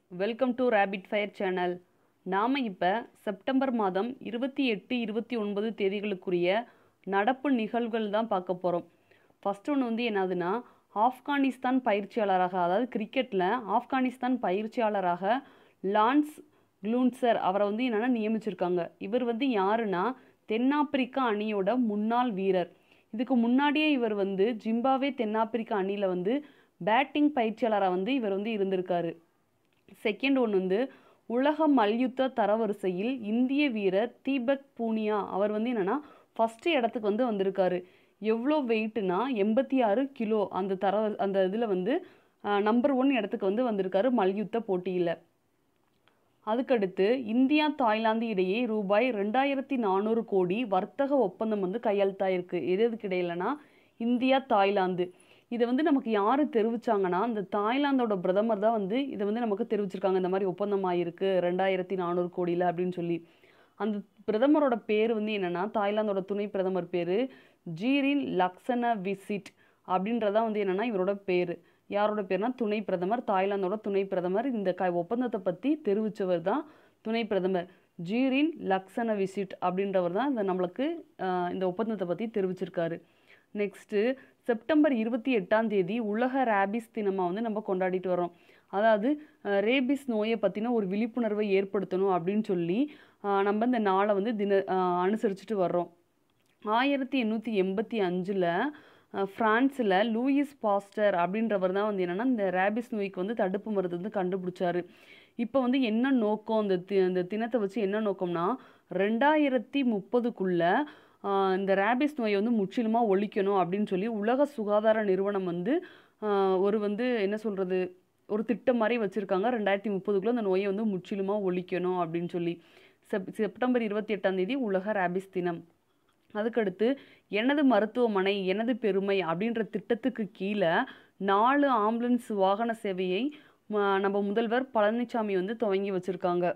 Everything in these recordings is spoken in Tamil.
welcome to rapid fire channel நாம் இப்போ செப்டம்பர் மாதம் இருபத்தி எட்டு இருபத்தி ஒன்பது தேதிகளுக்குரிய நடப்பு நிகழ்வுகள் தான் பார்க்க போகிறோம் ஃபர்ஸ்ட் ஒன்று வந்து என்னதுன்னா ஆப்கானிஸ்தான் பயிற்சியாளராக அதாவது கிரிக்கெட்டில் ஆப்கானிஸ்தான் பயிற்சியாளராக லான்ஸ் க்ளூன்சர் அவரை வந்து என்னென்னா நியமிச்சிருக்காங்க இவர் வந்து யாருன்னா தென்னாப்பிரிக்கா அணியோட முன்னாள் வீரர் இதுக்கு முன்னாடியே இவர் வந்து ஜிம்பாவே தென்னாப்பிரிக்கா அணியில் வந்து பேட்டிங் பயிற்சியாளராக வந்து இவர் வந்து இருந்திருக்காரு செகண்ட் ஒன்று வந்து உலக மல்யுத்த தரவரிசையில் இந்திய வீரர் தீபக் பூனியா அவர் வந்து என்னென்னா ஃபஸ்ட்டு இடத்துக்கு வந்து வந்திருக்காரு எவ்வளோ வெயிட்னா எண்பத்தி ஆறு கிலோ அந்த தர அந்த இதில் வந்து நம்பர் ஒன் இடத்துக்கு வந்து வந்திருக்காரு மல்யுத்த போட்டியில் அதுக்கடுத்து இந்தியா தாய்லாந்து இடையே ரூபாய் ரெண்டாயிரத்தி நானூறு கோடி வர்த்தக ஒப்பந்தம் வந்து கையெழுத்தாயிருக்கு எது எதுக்கு இடையிலனா இந்தியா தாய்லாந்து இதை வந்து நமக்கு யார் தெரிவிச்சாங்கன்னா இந்த தாய்லாந்தோட பிரதமர் தான் வந்து இதை வந்து நமக்கு தெரிவிச்சிருக்காங்க இந்த மாதிரி ஒப்பந்தம் ஆயிருக்கு ரெண்டாயிரத்தி நானூறு கோடியில் அப்படின்னு சொல்லி அந்த பிரதமரோட பேர் வந்து என்னென்னா தாய்லாந்தோட துணை பிரதமர் பேர் ஜீரின் லக்ஸன விசிட் அப்படின்றதான் வந்து என்னென்னா இவரோட பேர் யாரோட பேர்னா துணை பிரதமர் தாய்லாந்தோட துணை பிரதமர் இந்த க ஒப்பந்தத்தை பற்றி தெரிவித்தவர் தான் துணை பிரதமர் ஜீரின் லக்ஸன விசிட் அப்படின்றவர் தான் இந்த நம்மளுக்கு இந்த ஒப்பந்தத்தை பற்றி தெரிவிச்சிருக்காரு நெக்ஸ்ட்டு செப்டம்பர் இருபத்தி எட்டாம் தேதி உலக ரேபிஸ் தினமாக வந்து நம்ம கொண்டாடிட்டு வரோம் அதாவது ரேபிஸ் நோயை பற்றின ஒரு விழிப்புணர்வை ஏற்படுத்தணும் அப்படின்னு சொல்லி நம்ம இந்த நாளை வந்து தின அனுசரிச்சுட்டு வர்றோம் ஆயிரத்தி எண்ணூற்றி எண்பத்தி அஞ்சில் ஃப்ரான்ஸில் லூயிஸ் பாஸ்டர் அப்படின்றவர் தான் வந்து என்னென்னா இந்த ரேபிஸ் நோய்க்கு வந்து தடுப்பு மருந்து வந்து கண்டுபிடிச்சாரு இப்போ வந்து என்ன நோக்கம் இந்த தி இந்த தினத்தை வச்சு என்ன நோக்கம்னா ரெண்டாயிரத்தி முப்பதுக்குள்ளே இந்த ரேபிஸ் நோயை வந்து முற்றிலுமாக ஒழிக்கணும் அப்படின்னு சொல்லி உலக சுகாதார நிறுவனம் வந்து ஒரு வந்து என்ன சொல்கிறது ஒரு திட்டம் மாதிரி வச்சுருக்காங்க ரெண்டாயிரத்தி முப்பதுக்குள்ளே அந்த நோயை வந்து முற்றிலுமாக ஒழிக்கணும் அப்படின்னு சொல்லி செப் செப்டம்பர் இருபத்தி எட்டாம் தேதி உலக ரேபிஸ் தினம் அதுக்கடுத்து எனது மருத்துவமனை எனது பெருமை அப்படின்ற திட்டத்துக்கு கீழே நாலு ஆம்புலன்ஸ் வாகன சேவையை நம்ம முதல்வர் பழனிசாமி வந்து துவங்கி வச்சுருக்காங்க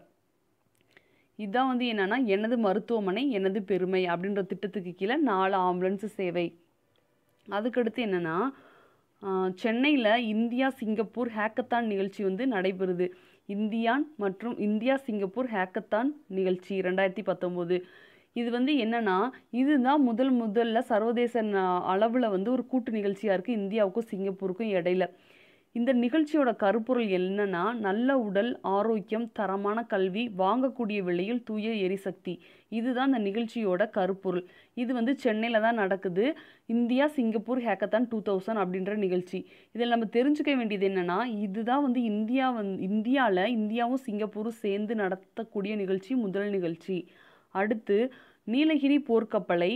இதுதான் வந்து என்னென்னா எனது மருத்துவமனை எனது பெருமை அப்படின்ற திட்டத்துக்கு கீழே நாலு ஆம்புலன்ஸ் சேவை அதுக்கடுத்து என்னென்னா சென்னையில் இந்தியா சிங்கப்பூர் ஹேக்கத்தான் நிகழ்ச்சி வந்து நடைபெறுது இந்தியான் மற்றும் இந்தியா சிங்கப்பூர் ஹேக்கத்தான் நிகழ்ச்சி ரெண்டாயிரத்தி பத்தொம்போது இது வந்து என்னன்னா இதுதான் முதல் முதல்ல சர்வதேச அளவில் வந்து ஒரு கூட்டு நிகழ்ச்சியாக இருக்குது இந்தியாவுக்கும் சிங்கப்பூருக்கும் இடையில இந்த நிகழ்ச்சியோட கருப்பொருள் என்னன்னா நல்ல உடல் ஆரோக்கியம் தரமான கல்வி வாங்கக்கூடிய விலையில் தூய எரிசக்தி இதுதான் இந்த நிகழ்ச்சியோட கருப்பொருள் இது வந்து சென்னையில் தான் நடக்குது India Singapore hackathon two thousand அப்படின்ற நிகழ்ச்சி இதில் நம்ம தெரிஞ்சுக்க வேண்டியது என்னென்னா இதுதான் வந்து இந்தியா வந் இந்தியாவில் இந்தியாவும் சிங்கப்பூரும் சேர்ந்து நடத்தக்கூடிய நிகழ்ச்சி முதல் நிகழ்ச்சி அடுத்து நீலகிரி போர்க்கப்பலை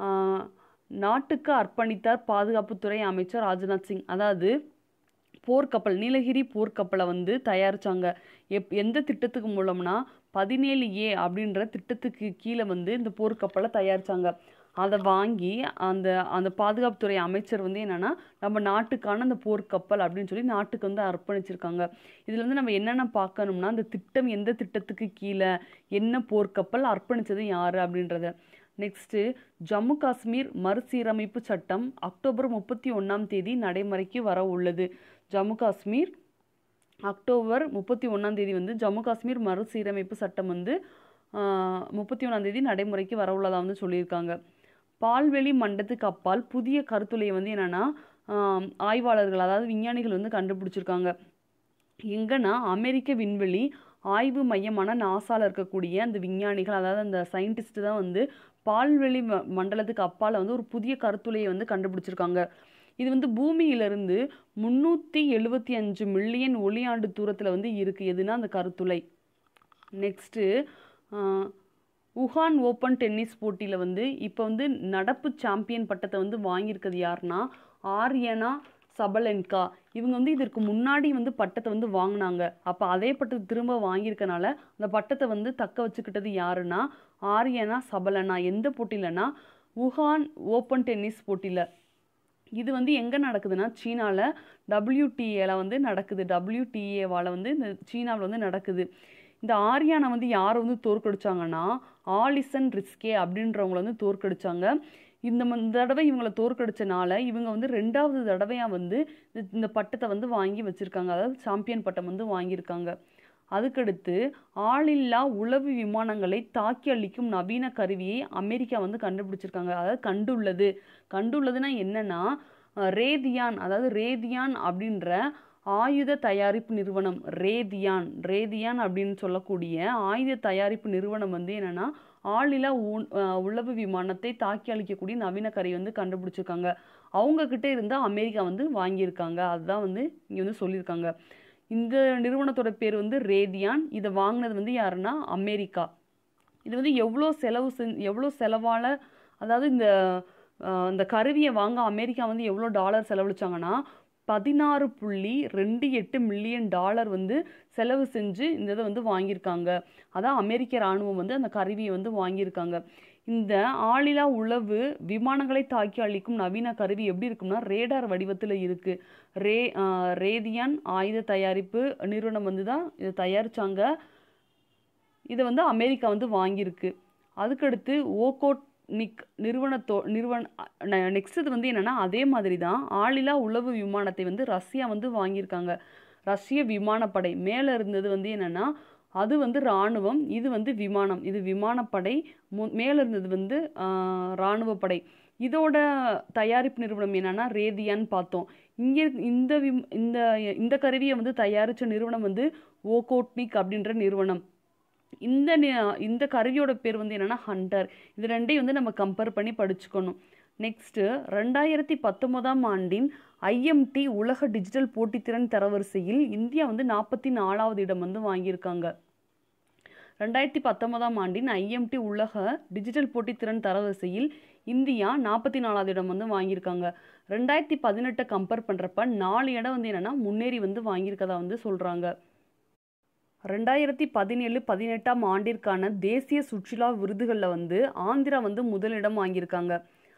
நாட்டுக்கு அர்ப்பணித்தார் பாதுகாப்புத்துறை அமைச்சர் ராஜ்நாத் சிங் அதாவது போர்க்கப்பல் நீலகிரி போர்க்கப்பலை வந்து தயாரித்தாங்க எப் எந்த திட்டத்துக்கு மூலம்னா பதினேழு ஏ அப்படின்ற திட்டத்துக்கு கீழே வந்து இந்த போர்க்கப்பலை தயாரித்தாங்க அதை வாங்கி அந்த அந்த பாதுகாப்புத்துறை அமைச்சர் வந்து என்னென்னா நம்ம நாட்டுக்கான அந்த போர்க்கப்பல் அப்படின்னு சொல்லி நாட்டுக்கு வந்து அர்ப்பணிச்சிருக்காங்க இதில் வந்து நம்ம என்னென்ன பார்க்கணும்னா அந்த திட்டம் எந்த திட்டத்துக்கு கீழே என்ன போர்க்கப்பல் அர்ப்பணித்தது யார் அப்படின்றத நெக்ஸ்ட்டு ஜம்மு காஷ்மீர் மறுசீரமைப்பு சட்டம் அக்டோபர் முப்பத்தி ஒன்றாம் தேதி நடைமுறைக்கு வர உள்ளது ஜம்மு காஷ்மீர் அக்டோபர் முப்பத்தி ஒன்றாம் தேதி வந்து ஜம்மு காஷ்மீர் மறுசீரமைப்பு சட்டம் வந்து முப்பத்தி ஒன்றாம் தேதி நடைமுறைக்கு வர உள்ளதாக வந்து சொல்லியிருக்காங்க பால்வெளி மண்டத்துக்கு அப்பால் புதிய கருத்துளையை வந்து என்னென்னா ஆய்வாளர்கள் அதாவது விஞ்ஞானிகள் வந்து கண்டுபிடிச்சிருக்காங்க எங்கன்னா அமெரிக்க விண்வெளி ஆய்வு மையமான நாசாவில் இருக்கக்கூடிய அந்த விஞ்ஞானிகள் அதாவது அந்த சயின்டிஸ்ட் தான் வந்து பால்வெளி மண்டலத்துக்கு அப்பால் வந்து ஒரு புதிய கருத்துளையை வந்து கண்டுபிடிச்சிருக்காங்க இது வந்து பூமியிலிருந்து முந்நூற்றி எழுபத்தி அஞ்சு மில்லியன் ஒளியாண்டு தூரத்தில் வந்து இருக்குது எதுனா அந்த கருத்துளை நெக்ஸ்ட்டு உஹான் ஓப்பன் டென்னிஸ் போட்டியில் வந்து இப்போ வந்து நடப்பு சாம்பியன் பட்டத்தை வந்து வாங்கியிருக்கிறது யாருன்னா ஆரியனா சபலென்கா இவங்க வந்து இதற்கு முன்னாடி வந்து பட்டத்தை வந்து வாங்கினாங்க அப்போ அதே பட்டத்தை திரும்ப வாங்கியிருக்கனால அந்த பட்டத்தை வந்து தக்க வச்சுக்கிட்டது யாருன்னா ஆரியனா சபலனா எந்த போட்டியிலனா உஹான் ஓப்பன் டென்னிஸ் போட்டியில் இது வந்து எங்கே நடக்குதுன்னா சீனாவில் டபிள்யூடிஏல வந்து நடக்குது டபிள்யூடிஏவால் வந்து இந்த சீனாவில் வந்து நடக்குது இந்த ஆரியானை வந்து யாரை வந்து தோற்கடிச்சாங்கன்னா ஆலிசன் ரிஸ்கே அப்படின்றவங்கள வந்து தோற்கடிச்சாங்க இந்த ம- இந்த தடவை இவங்களை தோற்கடிச்சனால இவங்க வந்து ரெண்டாவது தடவையாக வந்து இந்த- இந்த பட்டத்தை வந்து வாங்கி வச்சுருக்காங்க அதாவது சாம்பியன் பட்டம் வந்து வாங்கியிருக்காங்க அதுக்கடுத்து ஆளில்லா உளவு விமானங்களை தாக்கி அழிக்கும் நவீன கருவியை அமெரிக்கா வந்து கண்டுபிடிச்சிருக்காங்க அதாவது கண்டுள்ளது கண்டுள்ளதுன்னா என்னன்னா அஹ், ரேதியான் அதாவது ரேதியான் அப்படின்ற ஆயுத தயாரிப்பு நிறுவனம் ரேதியான் ரேதியான் அப்படின்னு சொல்லக்கூடிய ஆயுத தயாரிப்பு நிறுவனம் வந்து என்னன்னா ஆளில்லா உ- அஹ், உளவு விமானத்தை தாக்கி அழிக்கக்கூடிய நவீன கருவி வந்து கண்டுபிடிச்சிருக்காங்க அவங்க கிட்ட இருந்து அமெரிக்கா வந்து வாங்கியிருக்காங்க அதுதான் வந்து இங்க வந்து சொல்லியிருக்காங்க இந்த நிறுவனத்தோட பேர் வந்து ரேதியான் இதை வாங்கினது வந்து யாருன்னா அமெரிக்கா இது வந்து எவ்வளோ செலவு செஞ் எவ்வளோ செலவால் அதாவது இந்த அஹ், இந்த கருவியை வாங்க அமெரிக்கா வந்து எவ்வளோ டாலர் செலவழிச்சாங்கன்னா பதினாறு புள்ளி ரெண்டு எட்டு மில்லியன் டாலர் வந்து செலவு செஞ்சு இந்த இதை வந்து வாங்கியிருக்காங்க அதான் அமெரிக்க இராணுவம் வந்து அந்த கருவியை வந்து வாங்கியிருக்காங்க இந்த ஆளில்லா உளவு விமானங்களை தாக்கி அழிக்கும் நவீன கருவி எப்படி இருக்கும்னா ரேடார் வடிவத்தில் இருக்கு ரே ஆஹ் ரேதியான் ஆயுத தயாரிப்பு நிறுவனம் வந்து தான் இதை தயாரிச்சாங்க இதை வந்து அமெரிக்கா வந்து வாங்கியிருக்கு அதுக்கடுத்து ஓகோட் நிக் நிறுவனத்தோ நிறுவன நெக்ஸ்ட் இது வந்து என்னன்னா அதே மாதிரி தான் ஆளில்லா உளவு விமானத்தை வந்து ரஷ்யா வந்து வாங்கியிருக்காங்க ரஷ்ய விமானப்படை மேலே இருந்தது வந்து என்னன்னா அது வந்து இராணுவம் இது வந்து விமானம் இது விமானப்படை மு- மேலே இருந்தது வந்து ஆஹ், இராணுவப்படை இதோட தயாரிப்பு நிறுவனம் என்னன்னா ரேதியான்னு பார்த்தோம் இங்கே இந்த விம் இந்த இந்த கருவியை வந்து தயாரித்த நிறுவனம் வந்து ஓகோட்னிக் அப்படின்ற நிறுவனம் இந்த நி- இந்த கருவியோட பேர் வந்து என்னன்னா ஹண்டர் இது ரெண்டையும் வந்து நம்ம கம்பேர் பண்ணி படிச்சுக்கணும் நெக்ஸ்ட்டு ரெண்டாயிரத்தி பத்தொன்பதாம் ஆண்டின் ஐஎம்டி உலக டிஜிட்டல் போட்டித்திறன் தரவரிசையில் இந்தியா வந்து நாற்பத்தி நாலாவது இடம் வந்து வாங்கியிருக்காங்க ரெண்டாயிரத்தி பத்தொன்பதாம் ஆண்டின் ஐஎம்டி உலக டிஜிட்டல் போட்டித்திறன் தரவரிசையில் இந்தியா நாற்பத்தி நாலாவது இடம் வந்து வாங்கியிருக்காங்க ரெண்டாயிரத்தி பதினெட்டை கம்பேர் பண்ணுறப்ப நாலு இடம் வந்து என்னன்னா முன்னேறி வந்து வாங்கியிருக்கதா வந்து சொல்கிறாங்க ரெண்டாயிரத்தி பதினேழு பதினெட்டாம் ஆண்டிற்கான தேசிய சுற்றுலா விருதுகளில் வந்து ஆந்திரா வந்து முதலிடம் வாங்கியிருக்காங்க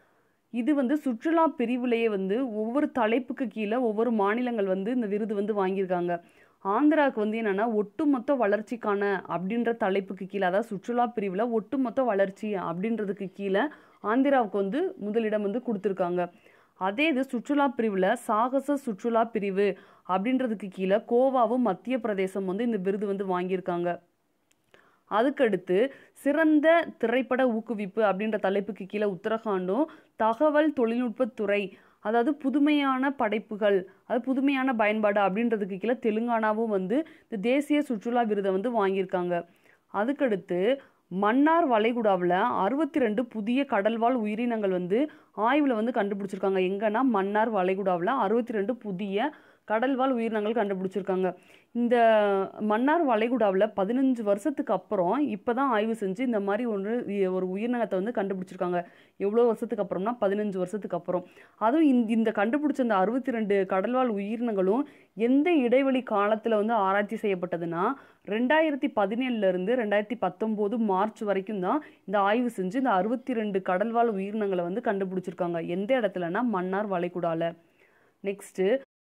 இது வந்து சுற்றுலா பிரிவுலேயே வந்து ஒவ்வொரு தலைப்புக்கு கீழே ஒவ்வொரு மாநிலங்கள் வந்து இந்த விருது வந்து வாங்கியிருக்காங்க ஆந்திராவுக்கு வந்து என்னன்னா ஒட்டுமொத்த வளர்ச்சிக்கான அப்படின்ற தலைப்புக்கு கீழே அதாவது சுற்றுலா பிரிவில் ஒட்டுமொத்த வளர்ச்சி அப்படின்றதுக்கு கீழே ஆந்திராவுக்கு வந்து முதலிடம் வந்து கொடுத்துருக்காங்க அதே இது சுற்றுலா பிரிவில் சாகச சுற்றுலா பிரிவு அப்படின்றதுக்கு கீழே கோவாவும் மத்திய பிரதேசம் வந்து இந்த விருது வந்து வாங்கியிருக்காங்க அதுக்கடுத்து சிறந்த திரைப்பட ஊக்குவிப்பு அப்படின்ற தலைப்புக்கு கீழே உத்தரகாண்டும் தகவல் தொழில்நுட்பத்துறை அதாவது புதுமையான படைப்புகள் அது புதுமையான பயன்பாடு அப்படின்றதுக்கு கீழே தெலுங்கானாவும் வந்து இந்த தேசிய சுற்றுலா விருதை வந்து வாங்கியிருக்காங்க அதுக்கடுத்து மன்னார் வளைகுடாவில் அறுபத்தி ரெண்டு புதிய கடல்வாழ் உயிரினங்கள் வந்து ஆய்வில் வந்து கண்டுபிடிச்சிருக்காங்க எங்கன்னா மன்னார் வளைகுடாவில் அறுபத்தி ரெண்டு புதிய கடல்வாழ் உயிரினங்கள் கண்டுபிடிச்சிருக்காங்க இந்த மன்னார் வளைகுடாவில் பதினஞ்சு வருஷத்துக்கு அப்புறம் இப்போ தான் ஆய்வு செஞ்சு இந்த மாதிரி ஒன்று இ- ஒரு உயிரினத்தை வந்து கண்டுபிடிச்சிருக்காங்க எவ்வளோ வருஷத்துக்கு அப்புறம்னா பதினஞ்சு வருஷத்துக்கு அப்புறம் அதுவும் இந்த இந்த கண்டுபிடிச்ச அந்த அறுபத்தி ரெண்டு கடல்வாழ் உயிரினங்களும் எந்த இடைவெளி காலத்தில் வந்து ஆராய்ச்சி செய்யப்பட்டதுன்னா ரெண்டாயிரத்தி பதினேழுலேருந்து ரெண்டாயிரத்தி பத்தொம்போது மார்ச் வரைக்கும் தான் இந்த ஆய்வு செஞ்சு இந்த அறுபத்தி ரெண்டு கடல்வாழ் உயிரினங்களை வந்து கண்டுபிடிச்சிருக்காங்க எந்த இடத்துலனா மன்னார் வளைகுடால நெக்ஸ்ட்டு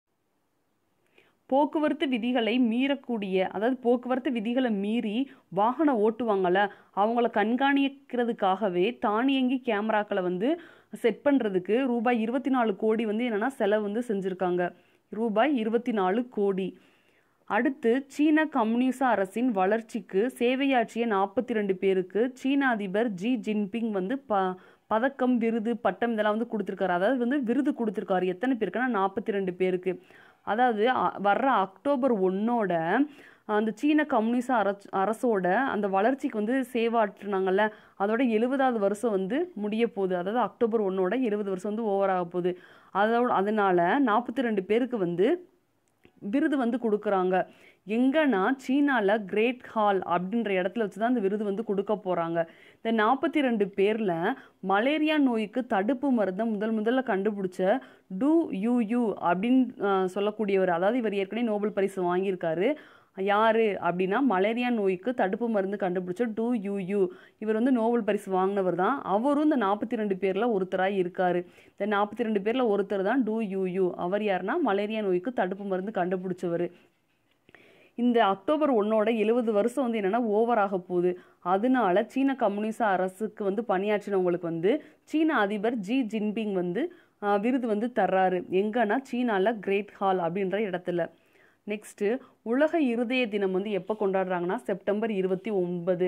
போக்குவரத்து விதிகளை மீறக்கூடிய அதாவது போக்குவரத்து விதிகளை மீறி வாகனம் ஓட்டுவாங்கள்ல அவங்கள கண்காணிக்கிறதுக்காகவே தானியங்கி கேமராக்களை வந்து செட் பண்ணுறதுக்கு ரூபாய் இருபத்தி நாலு கோடி வந்து என்னென்னா செலவு வந்து செஞ்சுருக்காங்க ரூபாய் இருபத்தி நாலு கோடி அடுத்து சீன கம்யூனிச அரசின் வளர்ச்சிக்கு சேவையாற்றிய நாற்பத்தி ரெண்டு பேருக்கு சீன அதிபர் ஜி ஜின்பிங் வந்து ப பதக்கம் விருது பட்டம் இதெல்லாம் வந்து கொடுத்துருக்காரு அதாவது வந்து விருது கொடுத்துருக்காரு எத்தனை பேருக்குன்னா நாற்பத்தி ரெண்டு பேருக்கு அதாவது அ- வர்ற அக்டோபர் ஒன்னோட அந்த சீன கம்யூனிச அரச அரசோட அந்த வளர்ச்சிக்கு வந்து சேவாற்றினாங்கல்ல அதோட எழுபதாவது வருஷம் வந்து முடிய போகுது அதாவது அக்டோபர் ஒன்னோட எழுபது வருஷம் வந்து ஓவர் ஆக போகுது அதோட அதனால நாற்பத்தி ரெண்டு பேருக்கு வந்து விருது வந்து கொடுக்குறாங்க எங்கன்னா சீனால கிரேட் ஹால் அப்படின்ற இடத்துல வச்சு தான் இந்த விருது வந்து கொடுக்க போகிறாங்க இந்த நாற்பத்தி ரெண்டு பேரில் மலேரியா நோய்க்கு தடுப்பு மருந்தை முதல் முதல்ல கண்டுபிடிச்ச டு யூ அப்படின்னு ஆஹ், சொல்லக்கூடியவர் அதாவது இவர் ஏற்கனவே நோபல் பரிசு வாங்கியிருக்காரு யாரு அப்படின்னா மலேரியா நோய்க்கு தடுப்பு மருந்து கண்டுபிடிச்ச டு யூ இவர் வந்து நோபல் பரிசு வாங்கினவர் தான் அவரும் இந்த நாற்பத்தி ரெண்டு பேரில் ஒருத்தராக இருக்காரு இந்த நாற்பத்தி ரெண்டு பேரில் ஒருத்தர் தான் டு யூ அவர் யாருன்னா மலேரியா நோய்க்கு தடுப்பு மருந்து கண்டுபிடிச்சவர் இந்த அக்டோபர் ஒன்னோட எழுபது வருஷம் வந்து என்னன்னா ஓவர் ஆக போகுது அதனால சீன கம்யூனிச அரசுக்கு வந்து பணியாற்றினவங்களுக்கு வந்து சீன அதிபர் ஜி ஜின்பிங் வந்து ஆஹ், விருது வந்து தர்றாரு எங்கன்னா சீனால கிரேட் ஹால் அப்படின்ற இடத்துல நெக்ஸ்ட்டு உலக இருதய தினம் வந்து எப்போ கொண்டாடுறாங்கன்னா செப்டம்பர் இருபத்தி ஒன்பது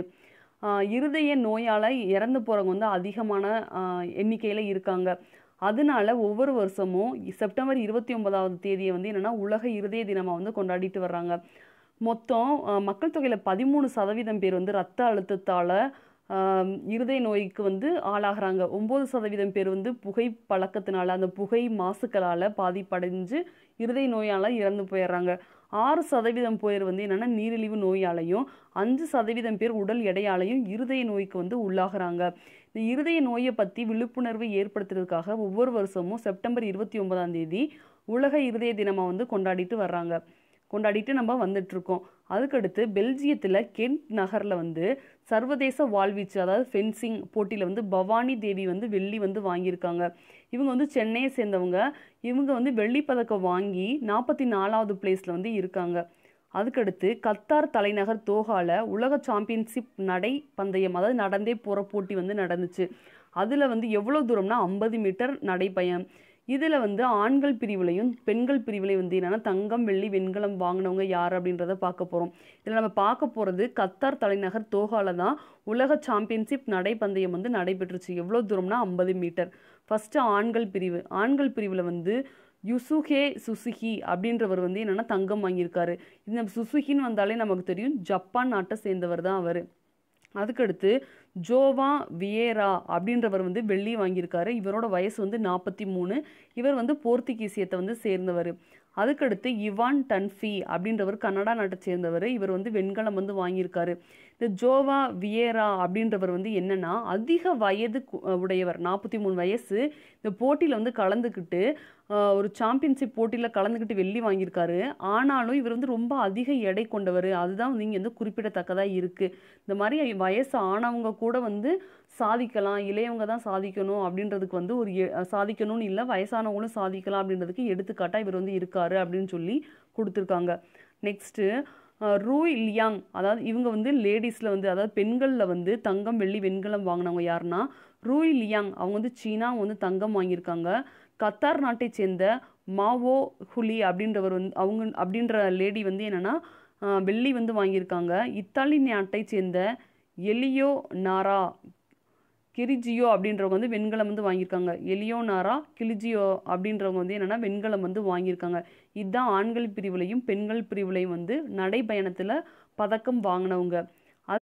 இருதய நோயால் இறந்து போகிறவங்க வந்து அதிகமான எண்ணிக்கையில் இருக்காங்க அதனால ஒவ்வொரு வருஷமும் செப்டம்பர் இருபத்தி ஒன்பதாவது தேதியை வந்து என்னென்னா உலக இருதய தினமாக வந்து கொண்டாடிட்டு வர்றாங்க மொத்தம் அஹ், மக்கள் தொகையில் பதிமூணு சதவீதம் பேர் வந்து ரத்த அழுத்தத்தால் இருதய நோய்க்கு வந்து ஆளாகிறாங்க ஒம்பது சதவீதம் பேர் வந்து புகை பழக்கத்தினால அந்த புகை மாசுக்களால் பாதிப்படைஞ்சு இருதய நோயால் இறந்து போயிடுறாங்க ஆறு சதவீதம் பேர் வந்து என்னென்னா நீரிழிவு நோயாலையும் அஞ்சு சதவீதம் பேர் உடல் எடையாலையும் இருதய நோய்க்கு வந்து உள்ளாகுறாங்க இந்த இருதய நோயை பற்றி விழிப்புணர்வு ஏற்படுத்துறதுக்காக ஒவ்வொரு வருஷமும் செப்டம்பர் இருபத்தி ஒன்பதாம் தேதி உலக இருதய தினமாக வந்து கொண்டாடிட்டு வர்றாங்க கொண்டாடிட்டு நம்ம வந்துட்டுருக்கோம் அதுக்கடுத்து பெல்ஜியத்தில் கென்ட் நகரில் வந்து சர்வதேச வாள்வீச்சு அதாவது ஃபென்சிங் போட்டியில் வந்து பவானி தேவி வந்து வெள்ளி வந்து வாங்கியிருக்காங்க இவங்க வந்து சென்னையை சேர்ந்தவங்க இவங்க வந்து வெள்ளிப் பதக்கம் வாங்கி நாற்பத்தி நாலாவது பிளேஸில் வந்து இருக்காங்க அதுக்கடுத்து கத்தார் தலைநகர் தோஹால உலக சாம்பியன்ஷிப் நடை பந்தயம் அதாவது நடந்தே போகிற போட்டி வந்து நடந்துச்சு அதில் வந்து எவ்வளோ தூரம்னா ஐம்பது மீட்டர் நடைப்பயணம் இதில் வந்து ஆண்கள் பிரிவுலையும் பெண்கள் பிரிவுலையும் வந்து என்னென்னா தங்கம் வெள்ளி வெண்கலம் வாங்கினவங்க யார் அப்படின்றத பார்க்க போகிறோம் இதில் நம்ம பார்க்க போகிறது கத்தார் தலைநகர் தோஹால தான் உலக சாம்பியன்ஷிப் நடைப்பந்தயம் வந்து நடைபெற்றுச்சு எவ்வளோ தூரம்னா ஐம்பது மீட்டர் ஃபஸ்ட்டு ஆண்கள் பிரிவு ஆண்கள் பிரிவில் வந்து யுசுகே சுசுகி அப்படின்றவர் வந்து என்னென்னா தங்கம் வாங்கியிருக்காரு இந்த சுசுகின்னு வந்தாலே நமக்கு தெரியும் ஜப்பான் நாட்டை சேர்ந்தவர் தான் அவர் அதுக்கடுத்து ஜோவா வியேரா அப்படின்றவர் வந்து வெள்ளி வாங்கியிருக்காரு இவரோட வயசு வந்து நாற்பத்தி மூணு இவர் வந்து போர்த்துகீசியத்தை வந்து சேர்ந்தவர் அதுக்கடுத்து இவான் டன்ஃபி அப்படின்றவர் கனடா நாட்டை சேர்ந்தவர் இவர் வந்து வெண்கலம் வந்து வாங்கியிருக்காரு இந்த ஜோவா வியேரா அப்படின்றவர் வந்து என்னன்னா அதிக வயது கு- உடையவர் நாற்பத்தி மூணு வயசு இந்த போட்டியில் வந்து கலந்துக்கிட்டு ஆஹ், ஒரு சாம்பியன்ஷிப் போட்டியில் கலந்துக்கிட்டு வெள்ளி வாங்கியிருக்காரு ஆனாலும் இவர் வந்து ரொம்ப அதிக எடை கொண்டவர் அதுதான் வந்து இங்கே வந்து குறிப்பிடத்தக்கதாக இருக்குது இந்த மாதிரி வயசு ஆனவங்க கூட வந்து சாதிக்கலாம் இளையவங்க தான் சாதிக்கணும் அப்படின்றதுக்கு வந்து ஒரு எ- சாதிக்கணும்னு இல்லை வயசானவங்களும் சாதிக்கலாம் அப்படின்றதுக்கு எடுத்துக்காட்டாக இவர் வந்து இருக்காரு அப்படின்னு சொல்லி கொடுத்துருக்காங்க நெக்ஸ்ட்டு ரூய் லியாங் அதாவது இவங்க வந்து லேடிஸில் வந்து அதாவது பெண்களில் வந்து தங்கம் வெள்ளி வெண்கலம் வாங்கினவங்க யாருன்னா ரூய் லியாங் அவங்க வந்து சீனா அவங்க வந்து தங்கம் வாங்கியிருக்காங்க கத்தார் நாட்டை சேர்ந்த மாவோ ஹுலி அப்படின்றவர் வந்து அவங்க அப்படின்ற லேடி வந்து என்னென்னா வெள்ளி வந்து வாங்கியிருக்காங்க இத்தாலி நாட்டை சேர்ந்த எலியோ நாரா கிரிஜியோ அப்படின்றவங்க வந்து வெண்கலம் வந்து வாங்கியிருக்காங்க எலியோனாரா கிளிஜியோ அப்படின்றவங்க வந்து என்னென்னா வெண்கலம் வந்து வாங்கியிருக்காங்க இதுதான் ஆண்கள் பிரிவுலையும் பெண்கள் பிரிவுலையும் வந்து நடைபயணத்தில் பதக்கம் வாங்கினவங்க அது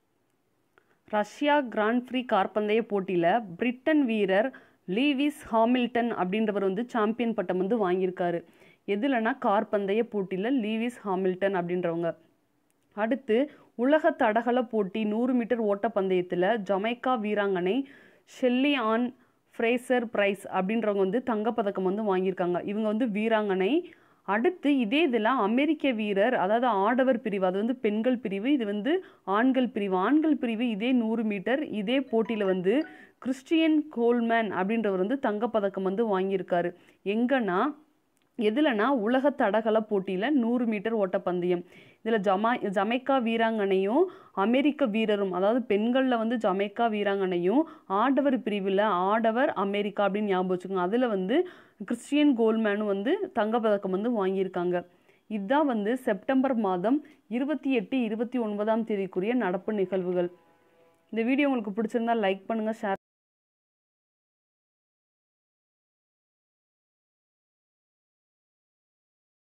ரஷ்யா கிராண்ட் ஃப்ரீ கார்பந்தய போட்டியில் பிரிட்டன் வீரர் லீவிஸ் ஹாமில்டன் அப்படின்றவர் வந்து சாம்பியன் பட்டம் வந்து வாங்கியிருக்காரு எதுலனா கார்பந்தய போட்டியில் லீவிஸ் ஹாமில்டன் அப்படின்றவங்க அடுத்து உலக தடகள போட்டி நூறு மீட்டர் ஓட்டப்பந்தயத்தில் ஜமைக்கா வீராங்கனை ஷெல்லி ஆன் ஃப்ரேசர் பிரைஸ் அப்படின்றவங்க வந்து தங்கப்பதக்கம் வந்து வாங்கியிருக்காங்க இவங்க வந்து வீராங்கனை அடுத்து இதே இதில் அமெரிக்க வீரர் அதாவது ஆடவர் பிரிவு அது வந்து பெண்கள் பிரிவு இது வந்து ஆண்கள் பிரிவு ஆண்கள் பிரிவு இதே நூறு மீட்டர் இதே போட்டியில் வந்து கிறிஸ்டியன் கோல்மேன் அப்படின்றவர் வந்து தங்கப்பதக்கம் வந்து வாங்கியிருக்காரு எங்கன்னா எதுலனா உலக தடகள போட்டியில் நூறு மீட்டர் ஓட்டப்பந்தயம் இதில் ஜமா ஜமைக்கா வீராங்கனையும் அமெரிக்க வீரரும் அதாவது பெண்களில் வந்து ஜமைக்கா வீராங்கனையும் ஆடவர் பிரிவில் ஆடவர் அமெரிக்கா அப்படின்னு ஞாபகம் வச்சுக்கோங்க அதில் வந்து கிறிஸ்டியன் கோல்மேனும் வந்து தங்கப்பதக்கம் வந்து வாங்கியிருக்காங்க இதுதான் வந்து செப்டம்பர் மாதம் இருபத்தி எட்டு இருபத்தி ஒன்பதாம் தேதிக்குரிய நடப்பு நிகழ்வுகள் இந்த வீடியோ உங்களுக்கு பிடிச்சிருந்தா லைக் பண்ணுங்கள் ஷேர்